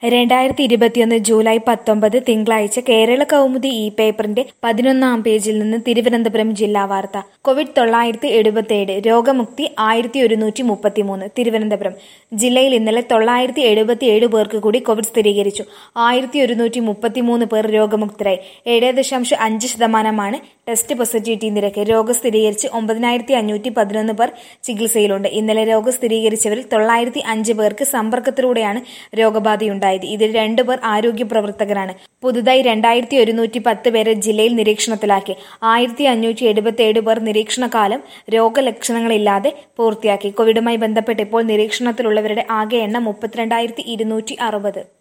രണ്ടായിരത്തി ഇരുപത്തിയൊന്ന് ജൂലൈ പത്തൊമ്പത് തിങ്കളാഴ്ച കേരള കൗമുദി ഇ പേപ്പറിന്റെ പതിനൊന്നാം പേജിൽ നിന്ന് തിരുവനന്തപുരം ജില്ലാ വാർത്ത കോവിഡ് തൊള്ളായിരത്തി എഴുപത്തിയേഴ് രോഗമുക്തി ആയിരത്തി ഒരുന്നൂറ്റി മുപ്പത്തിമൂന്ന് തിരുവനന്തപുരം ജില്ലയിൽ ഇന്നലെ തൊള്ളായിരത്തി എഴുപത്തിയേഴ് പേർക്ക് കൂടി കോവിഡ് സ്ഥിരീകരിച്ചു ആയിരത്തി ഒരുന്നൂറ്റി മുപ്പത്തിമൂന്ന് പേർ രോഗമുക്തരായി ഏഴ് ദശാംശം അഞ്ച് ശതമാനമാണ് ടെസ്റ്റ് പോസിറ്റിവിറ്റി നിരക്ക് രോഗം സ്ഥിരീകരിച്ച് ഒമ്പതിനായിരത്തി അഞ്ഞൂറ്റി പതിനൊന്ന് പേർ ചികിത്സയിലുണ്ട് ഇന്നലെ രോഗം സ്ഥിരീകരിച്ചവരിൽ തൊള്ളായിരത്തി അഞ്ച് പേർക്ക് സമ്പർക്കത്തിലൂടെയാണ് രോഗബാധയുണ്ടായത് ഇതിൽ രണ്ടുപേർ ആരോഗ്യ പ്രവർത്തകരാണ് പുതുതായി രണ്ടായിരത്തി ഒരുന്നൂറ്റി പത്ത് പേരെ ജില്ലയിൽ നിരീക്ഷണത്തിലാക്കി ആയിരത്തി അഞ്ഞൂറ്റി എഴുപത്തി ഏഴ് പേർ നിരീക്ഷണകാലം രോഗലക്ഷണങ്ങളില്ലാതെ പൂർത്തിയാക്കി കോവിഡുമായി ബന്ധപ്പെട്ട് ഇപ്പോൾ നിരീക്ഷണത്തിലുള്ളവരുടെ ആകെ എണ്ണം മുപ്പത്തിരണ്ടായിരത്തി ഇരുന്നൂറ്റി അറുപത്